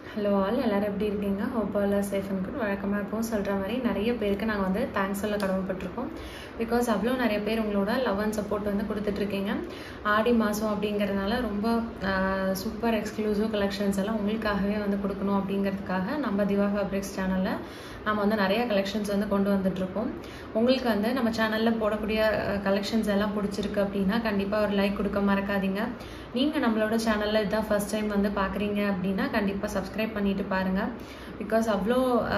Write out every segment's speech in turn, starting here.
hello all எல்லோரும் எப்படி இருக்கீங்க hope all safe and good வழக்கமாக எப்பவும் சொல்கிற மாதிரி நிறைய பேருக்கு நாங்கள் வந்து தேங்க்ஸ் சொல்ல கடமைப்பட்டிருக்கோம் பிகாஸ் அவ்வளோ நிறைய பேர் உங்களோட லவ் அண்ட் சப்போர்ட் வந்து கொடுத்துட்ருக்கீங்க ஆடி மாதம் அப்படிங்கிறதுனால ரொம்ப சூப்பர் எக்ஸ்க்ளூசிவ் கலெக்ஷன்ஸ் எல்லாம் உங்களுக்காகவே வந்து கொடுக்கணும் அப்படிங்கிறதுக்காக நம்ம திவா ஃபேப்ரிக்ஸ் சேனலில் நம்ம வந்து நிறைய கலெக்ஷன்ஸ் வந்து கொண்டு வந்துட்ருக்கோம் உங்களுக்கு வந்து நம்ம சேனலில் போடக்கூடிய கலெக்ஷன்ஸ் எல்லாம் பிடிச்சிருக்கு அப்படின்னா கண்டிப்பாக ஒரு லைக் கொடுக்க மறக்காதீங்க நீங்கள் நம்மளோட சேனலில் இதுதான் ஃபஸ்ட் டைம் வந்து பார்க்குறீங்க அப்படின்னா கண்டிப்பாக சப்ஸ்கிரைப் பண்ணிட்டு பாருங்கள் பிகாஸ் அவ்வளோ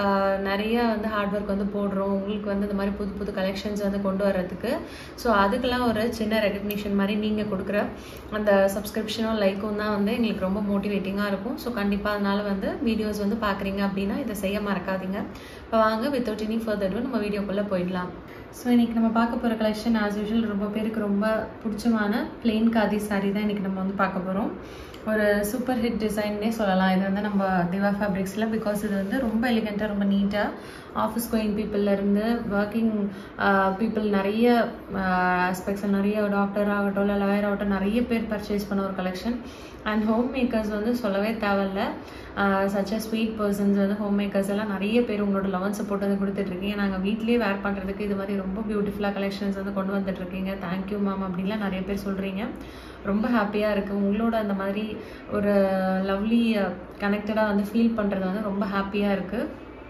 நிறைய வந்து ஹார்ட் ஒர்க் வந்து போடுறோம் உங்களுக்கு வந்து இந்த மாதிரி புது புது கலெக்ஷன்ஸ் வந்து கொண்டு வர்றதுக்கு ஸோ அதுக்கெல்லாம் ஒரு சின்ன ரெகக்னிஷன் மாதிரி நீங்கள் கொடுக்குற அந்த சப்ஸ்கிரிப்ஷனும் லைக்கும் தான் வந்து எங்களுக்கு ரொம்ப மோட்டிவேட்டிங்காக இருக்கும் ஸோ கண்டிப்பாக அதனால் வந்து வீடியோஸ் வந்து பார்க்குறீங்க அப்படின்னா இதை செய்ய மறக்காதீங்க இப்போ வாங்க வித்தவுட் எனி ஃபர்தர் நம்ம வீடியோக்குள்ளே போயிடலாம் ஸோ இன்றைக்கி நம்ம பார்க்க போகிற கலெக்ஷன் ஆஸ் யூஷுவல் ரொம்ப பேருக்கு ரொம்ப பிடிச்சமான பிளெயின் காதி சாரீ தான் இன்றைக்கி நம்ம வந்து பார்க்க போகிறோம் ஒரு சூப்பர் ஹிட் டிசைன்னே சொல்லலாம் இது வந்து நம்ம திவா ஃபேப்ரிக்ஸில் பிகாஸ் இது வந்து ரொம்ப எலிகெண்ட்டாக ரொம்ப நீட்டாக ஆஃபீஸ் கோயிங் பீப்புளிலேருந்து ஒர்க்கிங் பீப்புள் நிறைய ஆஸ்பெக்ட்ஸில் நிறைய டாக்டர் ஆகட்டும் இல்லை லாயர் ஆகட்டும் நிறைய பேர் பர்ச்சேஸ் பண்ண ஒரு கலெக்ஷன் அண்ட் ஹோம் மேக்கர்ஸ் வந்து சொல்லவே தேவையில்ல சச் அ ஸ்வீட் பர்சன்ஸ் வந்து ஹோம் மேக்கர்ஸ் எல்லாம் நிறைய பேர் உங்களோட லவன் சப்போர்ட் வந்து கொடுத்துட்ருக்கீங்க நாங்கள் வீட்லேயே வேர் பண்ணுறதுக்கு இது மாதிரி ரொம்ப பியூட்டிஃபுல்லாக கலெக்ஷன்ஸ் வந்து கொண்டு வந்துட்டுருக்கீங்க தேங்க்யூ மேம் அப்படின்லாம் நிறைய பேர் சொல்கிறீங்க ரொம்ப ஹாப்பியாக இருக்குது உங்களோட அந்த மாதிரி ஒரு லவ்லி கனெக்டடாக வந்து ஃபீல் பண்ணுறது வந்து ரொம்ப ஹாப்பியாக இருக்குது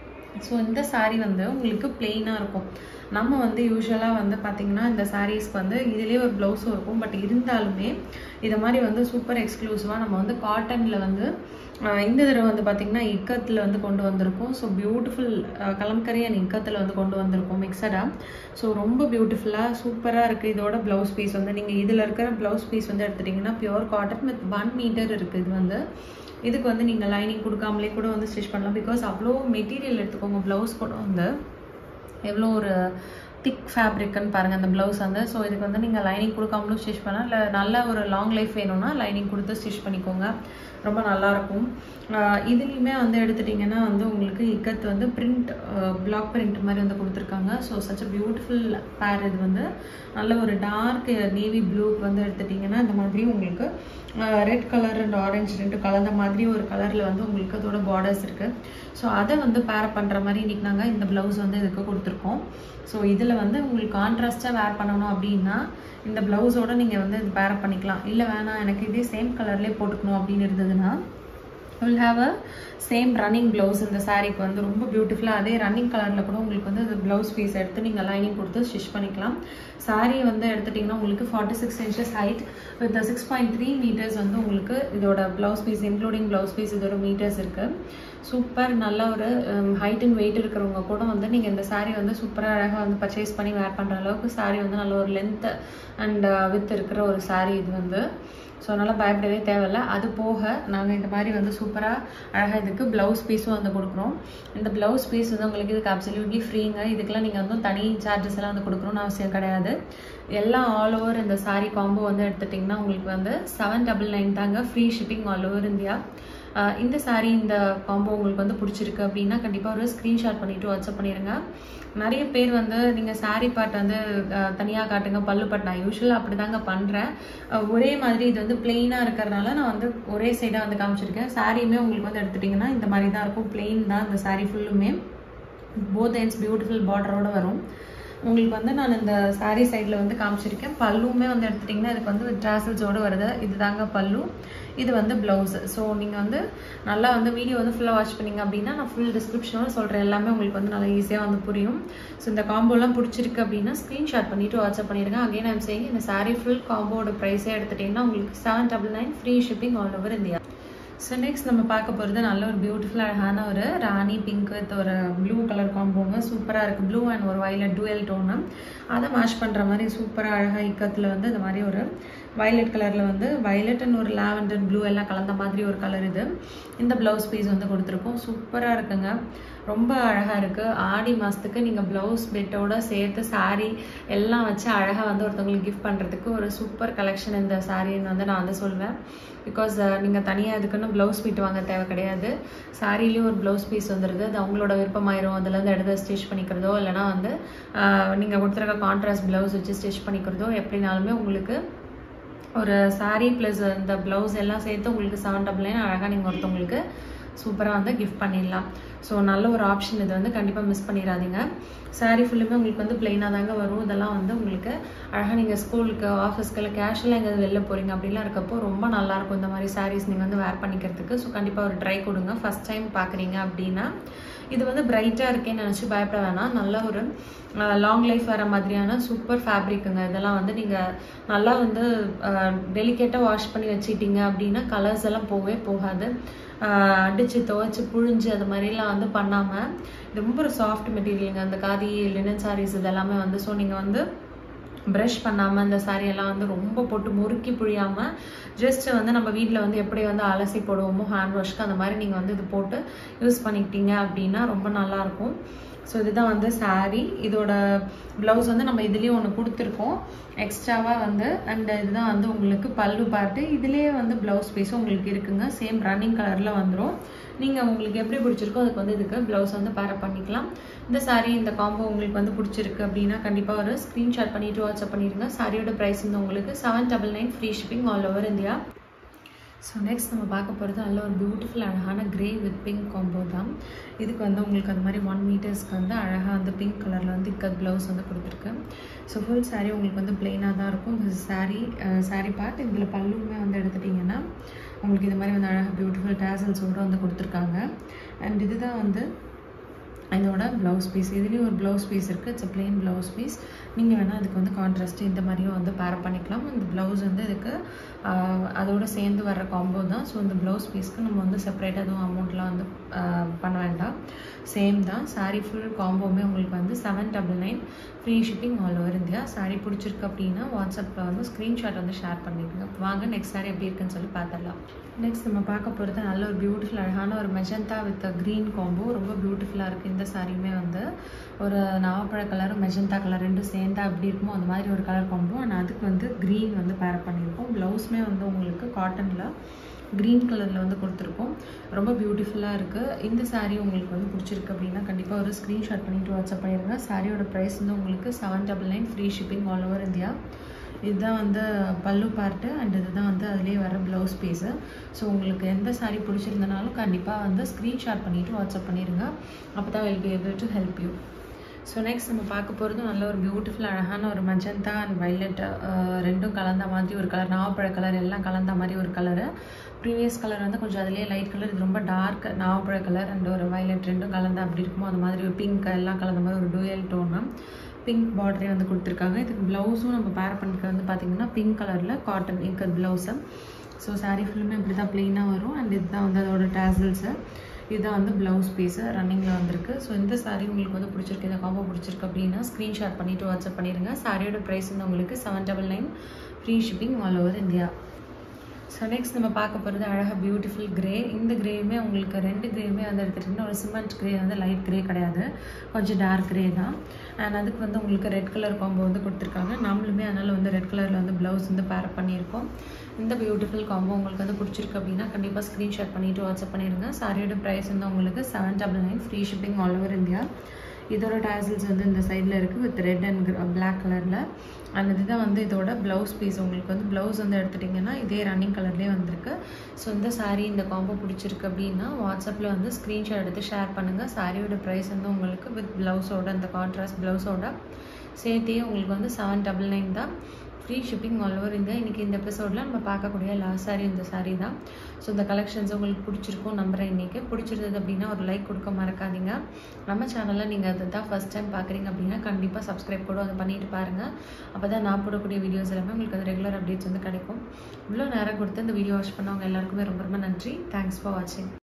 ஸோ இந்த சாரீ வந்து உங்களுக்கு பிளெயினாக இருக்கும் நம்ம வந்து யூஸ்வலாக வந்து பார்த்திங்கன்னா இந்த சாரீஸ்க்கு வந்து இதுலேயே ஒரு ப்ளவுஸும் இருக்கும் பட் இருந்தாலுமே இதை மாதிரி வந்து சூப்பர் எக்ஸ்க்ளூசிவாக நம்ம வந்து காட்டனில் வந்து இந்த தடவை வந்து பார்த்திங்கன்னா இக்கத்தில் வந்து கொண்டு வந்திருக்கோம் ஸோ பியூட்டிஃபுல் கலம்கரி அண்ட் இக்கத்தில் வந்து கொண்டு வந்திருக்கோம் மிக்சடாக ஸோ ரொம்ப பியூட்டிஃபுல்லாக சூப்பராக இருக்குது இதோட ப்ளவுஸ் பீஸ் வந்து நீங்கள் இதில் இருக்கிற ப்ளவுஸ் பீஸ் வந்து எடுத்துட்டிங்கன்னா pure cotton with one meter இருக்குது இது வந்து இதுக்கு வந்து நீங்கள் லைனிங் கொடுக்காமலே கூட வந்து ஸ்டிச் பண்ணலாம் பிகாஸ் அவ்வளோ மெட்டீரியல் எடுத்துக்கோங்க ப்ளவுஸ் கூட வந்து எவ்வளோ ஒரு திக் ஃபேப்ரிக்குன்னு பாருங்கள் அந்த ப்ளவுஸ் வந்து ஸோ இதுக்கு வந்து நீங்கள் லைனிங் கொடுக்காமலும் ஸ்டிச் பண்ணால் இல்லை நல்ல ஒரு லாங் லைஃப் வேணும்னா லைனிங் கொடுத்து ஸ்டிச் பண்ணிக்கோங்க ரொம்ப நல்லாயிருக்கும் இதுலேயுமே வந்து எடுத்துட்டிங்கன்னா வந்து உங்களுக்கு இக்கத்து வந்து பிரிண்ட் பிளாக் பிரிண்ட் மாதிரி வந்து கொடுத்துருக்காங்க ஸோ சச் அ பியூட்டிஃபுல் பேர் இது வந்து நல்ல ஒரு டார்க் நேவி ப்ளூக்கு வந்து எடுத்துட்டிங்கன்னா இந்த மாதிரி உங்களுக்கு ரெட் கலர் அண்ட் ஆரஞ்சு ரெண்டு கலந்த மாதிரி ஒரு கலரில் வந்து உங்களுக்கு அதோட பார்டர்ஸ் இருக்குது ஸோ அதை வந்து பேர் பண்ணுற மாதிரி இன்றைக்கி நாங்கள் இந்த ப்ளவுஸ் வந்து இதுக்கு கொடுத்துருக்கோம் ஸோ இதில் வந்து உங்களுக்கு கான்ட்ராஸ்ட்டாக வேர் பண்ணணும் அப்படின்னா இந்த ப்ளவுஸோடு நீங்கள் வந்து இது பேர் பண்ணிக்கலாம் இல்லை வேணாம் எனக்கு இதே சேம் கலர்லேயே போட்டுக்கணும் அப்படின்னு இருந்ததுன்னா will have a same running blouse இந்த சாரீக்கு வந்து ரொம்ப பியூட்டிஃபுல்லாக அதே ரன்னிங் கலரில் கூட உங்களுக்கு வந்து அது ப்ளவுஸ் பீஸ் எடுத்து நீங்கள் லைனிங் கொடுத்து ஸ்டிச் பண்ணிக்கலாம் சாரீ வந்து எடுத்துட்டிங்கன்னா உங்களுக்கு forty six inches height with six point three meters வந்து உங்களுக்கு இதோட blouse piece including blouse piece இதோட மீட்டர்ஸ் இருக்குது சூப்பர் நல்ல ஒரு ஹைட் அண்ட் வெயிட் இருக்கிறவங்க கூட வந்து நீங்கள் இந்த சாரீ வந்து சூப்பராக அழகாக வந்து பர்ச்சேஸ் பண்ணி வேர் பண்ணுற அளவுக்கு சாரீ வந்து நல்ல ஒரு லென்த் அண்ட் வித் இருக்கிற ஒரு சாரீ இது வந்து ஸோ அதனால் பயப்படவே தேவையில்ல அது போக நாங்கள் இந்த மாதிரி வந்து சூப்பராக அழகாக இதுக்கு ப்ளவுஸ் பீஸும் வந்து கொடுக்குறோம் இந்த ப்ளவுஸ் பீஸ் வந்து உங்களுக்கு இதுக்கு அப்சல்யூட்லி ஃப்ரீங்க இதுக்கெல்லாம் நீங்கள் வந்து தனி சார்ஜஸ் எல்லாம் வந்து கொடுக்கணும்னு அவசியம் கிடையாது எல்லாம் ஆல் ஓவர் இந்த சாரீ காம்போ வந்து எடுத்துட்டிங்கன்னா உங்களுக்கு வந்து செவன் டபுள் நைன் தாங்க free shipping all over India இந்த சாரீ இந்த காம்போ உங்களுக்கு வந்து பிடிச்சிருக்கு அப்படின்னா கண்டிப்பாக ஒரு ஸ்க்ரீன்ஷாட் பண்ணிவிட்டு வாட்ஸ்அப் பண்ணிடுங்க நிறைய பேர் வந்து நீங்கள் சாரீ பாட் வந்து தனியாக காட்டுங்க பல்லு பாட் நான் யூஸ்வலாக அப்படி தாங்க பண்ணுறேன் ஒரே மாதிரி இது வந்து பிளெயினாக இருக்கிறதுனால நான் வந்து ஒரே சைடாக வந்து காமிச்சிருக்கேன் சாரியுமே உங்களுக்கு வந்து எடுத்துட்டிங்கன்னா இந்த மாதிரி தான் இருக்கும் பிளெயின் தான் இந்த சாரீ ஃபுல்லுமே போத் எண்ட்ஸ் பியூட்டிஃபுல் பார்டரோடு வரும் உங்களுக்கு வந்து நான் இந்த சாரீ சைடில் வந்து காமிச்சிருக்கேன் பல்லுமே வந்து எடுத்துட்டிங்கன்னா இதுக்கு வந்து ட்ராசல்ஸோடு வருது இது தாங்க பல்லு இது வந்து ப்ளவுஸு ஸோ நீங்கள் வந்து நல்லா வந்து வீடியோ வந்து ஃபுல்லாக வாட்ச் பண்ணிங்க அப்படின்னா நான் ஃபுல் டிஸ்கிரிப்ஷனோட சொல்கிறேன் எல்லாமே உங்களுக்கு வந்து நல்லா ஈஸியாக வந்து புரியும் ஸோ இந்த காம்போலாம் பிடிச்சிருக்கு அப்படின்னா ஸ்க்ரீன்ஷாட் பண்ணிவிட்டு வாட்ஸ்அப் பண்ணிடுங்க அகைன் ஐம் சேயிங் இந்த சாரீ ஃபுல் காம்போட ப்ரைஸே எடுத்துட்டிங்கன்னா உங்களுக்கு seven double nine free shipping all over India so next நம்ம பார்க்க போகிறது நல்ல ஒரு பியூட்டிஃபுல் அழகான ஒரு ராணி பிங்க் வித் ஒரு ப்ளூ கலர் காம்போங்க சூப்பராக இருக்குது ப்ளூ அண்ட் ஒரு வயலட் டூயல் டோனு அதை மேஷ் பண்ணுற மாதிரி சூப்பராக அழகாக இக்கத்தில் வந்து இந்த மாதிரி ஒரு வயலட் கலரில் வந்து வயலட் அண்ட் ஒரு லாவெண்டர் ப்ளூ எல்லாம் கலந்த மாதிரி ஒரு கலர் இது இந்த ப்ளவுஸ் பீஸ் வந்து கொடுத்துருக்கோம் சூப்பராக இருக்குங்க ரொம்ப அழகாக இருக்குது ஆடி மாதத்துக்கு நீங்கள் ப்ளவுஸ் பெட்டோட சேர்த்து சாரீ எல்லாம் வச்சு அழகாக வந்து ஒருத்தவங்களுக்கு கிஃப்ட் பண்ணுறதுக்கு ஒரு சூப்பர் கலெக்ஷன் இந்த சாரின்னு வந்து நான் வந்து சொல்வேன் பிகாஸ் நீங்கள் தனியாக இதுக்குன்னு ப்ளவுஸ் பீட் வாங்க தேவை கிடையாது சாரிலேயும் ஒரு ப்ளவுஸ் பீஸ் வந்துடுது அது அவங்களோட விருப்பமாயிரும் அதுலேருந்து எடுத்து ஸ்டிச் பண்ணிக்கிறதோ இல்லைனா வந்து நீங்கள் கொடுத்துருக்க கான்ட்ராஸ்ட் ப்ளவுஸ் வச்சு ஸ்டிச் பண்ணிக்கிறதோ எப்படினாலுமே உங்களுக்கு ஒரு சாரீ ப்ளஸ் இந்த ப்ளவுஸ் எல்லாம் சேர்த்து உங்களுக்கு செவன் டபுள் நைன் அழகாக நீங்கள் ஒருத்தவங்களுக்கு சூப்பராக வந்து கிஃப்ட் பண்ணிடலாம் ஸோ நல்ல ஒரு ஆப்ஷன் இது வந்து கண்டிப்பாக மிஸ் பண்ணிடாதீங்க saree ஃபுல்லுமே உங்களுக்கு வந்து பிளெயினாக தாங்க வரும் இதெல்லாம் வந்து உங்களுக்கு அழகாக நீங்கள் ஸ்கூலுக்கு ஆஃபீஸ்க்கு இல்லை கேஷுவலாக எங்கேயாவது வெளில போகிறீங்க அப்படிலாம் இருக்கப்போ ரொம்ப நல்லாயிருக்கும் இந்த மாதிரி sarees நீங்கள் வந்து வேர் பண்ணிக்கிறதுக்கு ஸோ கண்டிப்பாக ஒரு ட்ரை கொடுங்க ஃபஸ்ட் டைம் பார்க்குறீங்க அப்படின்னா இது வந்து பிரைட்டாக இருக்கேன்னு நினச்சி பயப்பட வேணாம் நல்ல ஒரு லாங் லைஃப் வர மாதிரியான சூப்பர் ஃபேப்ரிக்குங்க இதெல்லாம் வந்து நீங்கள் நல்லா வந்து டெலிகேட்டாக வாஷ் பண்ணி வச்சிட்டீங்க அப்படின்னா கலர்ஸ் எல்லாம் போகவே போகாது அடித்து துவைச்சி புழிஞ்சு அது மாதிரிலாம் வந்து பண்ணாமல் ரொம்ப ஒரு சாஃப்ட் மெட்டீரியலுங்க அந்த காதி லினன் சாரீஸ் இதெல்லாமே வந்து ஸோ நீங்கள் வந்து ப்ரஷ் பண்ணாமல் இந்த saree எல்லாம் வந்து ரொம்ப போட்டு முறுக்கி புழியாமல் ஜஸ்ட் வந்து நம்ம வீட்டில் வந்து எப்படி வந்து அலசி போடுவோமோ ஹேண்ட் வாஷ்க்கு அந்த மாதிரி நீங்கள் வந்து இது போட்டு யூஸ் பண்ணிக்கிட்டீங்க அப்படின்னா ரொம்ப நல்லாயிருக்கும் ஸோ இதுதான் வந்து saree இதோட ப்ளவுஸ் வந்து நம்ம இதுலேயும் ஒன்று கொடுத்துருக்கோம் எக்ஸ்ட்ராவாக வந்து அண்ட் இதுதான் வந்து உங்களுக்கு பல்லு பார்ட்டு இதுலேயே வந்து ப்ளவுஸ் பீஸும் உங்களுக்கு இருக்குங்க சேம் ரன்னிங் கலரில் வந்துடும் நீங்கள் உங்களுக்கு எப்படி பிடிச்சிருக்கோ அதுக்கு வந்து இதுக்கு ப்ளவுஸ் வந்து பேர பண்ணிக்கலாம் இந்த saree இந்த காம்போ உங்களுக்கு வந்து பிடிச்சிருக்கு அப்படின்னா கண்டிப்பாக ஒரு ஸ்க்ரீன்ஷாட் பண்ணிவிட்டு வாட்ஸ்அப் பண்ணிடுங்க சாரியோட ப்ரைஸ் வந்து உங்களுக்கு seven double nine free shipping all over India so next நம்ம பார்க்க போகிறது நல்ல ஒரு பியூட்டிஃபுல் அழகான கிரே வித் பிங்க் காம்போ தான் இதுக்கு வந்து உங்களுக்கு அந்த மாதிரி ஒன் மீட்டர்ஸ்க்கு வந்து அழகாக வந்து பிங்க் கலரில் வந்து இக்கத் ப்ளவுஸ் வந்து கொடுத்துருக்கு ஸோ ஃபுல் saree உங்களுக்கு வந்து பிளெயினாக தான் இருக்கும் இந்த saree saree பார்ட் இதில் பல்லுமே வந்து எடுத்துட்டிங்கன்னா உங்களுக்கு இந்த மாதிரி வந்து அழகாக பியூட்டிஃபுல் டேசல்ஸோடு வந்து கொடுத்துருக்காங்க அண்ட் இதுதான் வந்து இதோட ப்ளவுஸ் பீஸ் இதுலேயும் ஒரு ப்ளவுஸ் பீஸ் இருக்குது இட்ஸ் பிளெயின் ப்ளவுஸ் பீஸ் நீங்கள் வேணால் அதுக்கு வந்து கான்ட்ராஸ்ட் இந்த மாதிரியும் வந்து பேர் பண்ணிக்கலாம் இந்த ப்ளவுஸ் வந்து இதுக்கு ஆஹ், அதோட சேர்ந்து வர காம்போ தான் ஸோ இந்த ப்ளவுஸ் பீஸ்க்கு நம்ம வந்து செப்பரேட்டாக எதுவும் அமௌண்ட்லாம் வந்து ஆஹ், பண்ண வேண்டாம் சேம் தான் saree ஃபுல் காம்போவுமே உங்களுக்கு வந்து seven double nine free shipping all over India saree பிடிச்சிருக்கு அப்படின்னா வாட்ஸ்அப்பில் வந்து ஸ்க்ரீன்ஷாட் வந்து ஷேர் பண்ணிக்கோங்க வாங்க நெக்ஸ்ட் saree எப்படி இருக்குன்னு சொல்லி பார்த்துடலாம் நெக்ஸ்ட் நம்ம பார்க்க போகிறது நல்ல ஒரு பியூட்டிஃபுல் அழகான ஒரு மெஜந்தா வித் க்ரீன் காம்போ ரொம்ப பியூட்டிஃபுல்லாக இருக்குது இந்த சாரியுமே வந்து ஒரு நாவப்பழ கலரும் மெஜந்தா கலர் ரெண்டும் சேர்ந்தா எப்படி இருக்குமோ அந்த மாதிரி ஒரு கலர் காம்போ ஆனால் அதுக்கு வந்து க்ரீன் வந்து பேர் பண்ணியிருக்கோம் ப்ளவுஸுமே வந்து உங்களுக்கு காட்டனில் க்ரீன் கலரில் வந்து கொடுத்துருக்கோம் ரொம்ப பியூட்டிஃபுல்லாக இருக்குது இந்த saree உங்களுக்கு வந்து பிடிச்சிருக்கு அப்படின்னா கண்டிப்பாக ஒரு ஸ்க்ரீன்ஷாட் பண்ணிவிட்டு வாட்ஸ்அப் பண்ணிடுங்க சாரியோட ப்ரைஸ் வந்து உங்களுக்கு seven double nine free shipping all over India இதுதான் வந்து பல்லு பார்ட்டு அண்ட் இதுதான் வந்து அதுலேயே வர ப்ளவுஸ் பீஸு ஸோ உங்களுக்கு எந்த saree பிடிச்சிருந்தனாலும் கண்டிப்பாக வந்து ஸ்க்ரீன்ஷாட் பண்ணிவிட்டு வாட்ஸ்அப் பண்ணிடுங்க அப்போ தான் will be able to help you so next நம்ம பார்க்க போகிறது நல்ல ஒரு பியூட்டிஃபுல் அழகான ஒரு மஜந்தா அண்ட் வைலட் ரெண்டும் கலந்த மாதிரி ஒரு கலர் நாவப்பழ கலர் எல்லாம் கலந்த மாதிரி ஒரு கலரு ப்ரீவியஸ் கலர் வந்து கொஞ்சம் அதுலேயே லைட் கலர் இது ரொம்ப டார்க் நாவப்பழ கலர் அண்ட் ஒரு வைலட் ரெண்டும் கலந்த அப்படி இருக்குமோ அது மாதிரி ஒரு பிங்க் எல்லாம் கலந்த மாதிரி ஒரு டூயல் டோன் பிங்க் பார்டரே வந்து கொடுத்துருக்காங்க இதுக்கு ப்ளவுஸும் நம்ம பேர் பண்ணிக்க வந்து பார்த்திங்கன்னா பிங்க் கலரில் காட்டன் இங்கத் ப்ளவுஸு ஸோ saree ஃபுல்லுமே இப்படி தான் ப்ளெயினாக வரும் அண்ட் இதுதான் வந்து அதோட டேசல்ஸு இதுதான் வந்து ப்ளவுஸ் பீஸு ரன்னிங்கில் வந்திருக்கு ஸோ இந்த saree உங்களுக்கு வந்து பிடிச்சிருக்கு இந்த காம்போ பிடிச்சிருக்கு அப்படின்னா ஸ்க்ரீன்ஷாட் பண்ணிவிட்டு வாட்ஸ்அப் பண்ணிடுங்க சாரியோட ப்ரைஸ் வந்து உங்களுக்கு seven double nine free shipping all over India so next நம்ம பார்க்க போகிறது அழகாக பியூட்டிஃபுல் கிரே இந்த கிரேயுமே உங்களுக்கு ரெண்டு கிரேயுமே வந்து எடுத்துட்டிங்கன்னா ஒரு சிமெண்ட் கிரே வந்து லைட் கிரே கிடையாது கொஞ்சம் டார்க் கிரே தான் அண்ட் அதுக்கு வந்து உங்களுக்கு ரெட் கலர் காம்போ வந்து கொடுத்துருக்காங்க நம்மளுமே அதனால் வந்து ரெட் கலரில் வந்து ப்ளவுஸ் வந்து பேர் பண்ணியிருக்கோம் இந்த பியூட்டிஃபுல் காம்போ உங்களுக்கு வந்து பிடிச்சிருக்கு அப்படின்னா கண்டிப்பாக ஸ்க்ரீன்ஷாட் பண்ணிவிட்டு வாட்ஸ்அப் பண்ணிடுங்க சாரியோட ப்ரைஸ் வந்து உங்களுக்கு seven double nine free shipping all over India இதோட டேசல்ஸ் வந்து இந்த சைடில் இருக்குது வித் ரெட் அண்ட் பிளாக் கலரில் அண்ட் இதுதான் வந்து இதோட ப்ளவுஸ் பீஸ் உங்களுக்கு வந்து ப்ளவுஸ் வந்து எடுத்துட்டிங்கன்னா இதே ரன்னிங் கலர்லேயே வந்திருக்கு ஸோ இந்த saree இந்த காம்போ பிடிச்சிருக்கு அப்படின்னா வாட்ஸ்அப்பில் வந்து ஸ்க்ரீன்ஷாட் எடுத்து ஷேர் பண்ணுங்கள் சாரியோட ப்ரைஸ் வந்து உங்களுக்கு வித் ப்ளவுஸோட அந்த கான்ட்ராஸ்ட் ப்ளவுஸோட சேர்த்தே உங்களுக்கு வந்து செவன் டபுள் நைன் தான் free shipping all over India இன்றைக்கி இந்த எபிசோடில் நம்ம பார்க்கக்கூடிய லாஸ்ட் saree இந்த saree தான் ஸோ இந்த கலெக்ஷன்ஸ் உங்களுக்கு பிடிச்சிருக்கும் நம்புகிறேன் இன்றைக்கி பிடிச்சிருந்தது அப்படின்னா ஒரு லைக் கொடுக்க மறக்காதீங்க நம்ம சேனலில் நீங்கள் அதை தான் ஃபஸ்ட் டைம் பார்க்குறீங்க அப்படின்னா கண்டிப்பாக சப்ஸ்கிரைப் கூட அதை பண்ணிட்டு பாருங்கள் அப்போ தான் நான் போடக்கூடிய வீடியோஸ் எல்லாமே உங்களுக்கு அது ரெகுலர் அப்டேட்ஸ் வந்து கிடைக்கும் இவ்வளோ நேரம் கொடுத்து இந்த வீடியோ வாட்ச் பண்ணவங்க எல்லாருக்குமே ரொம்ப ரொம்ப நன்றி தேங்க்ஸ் ஃபார் வாட்சிங்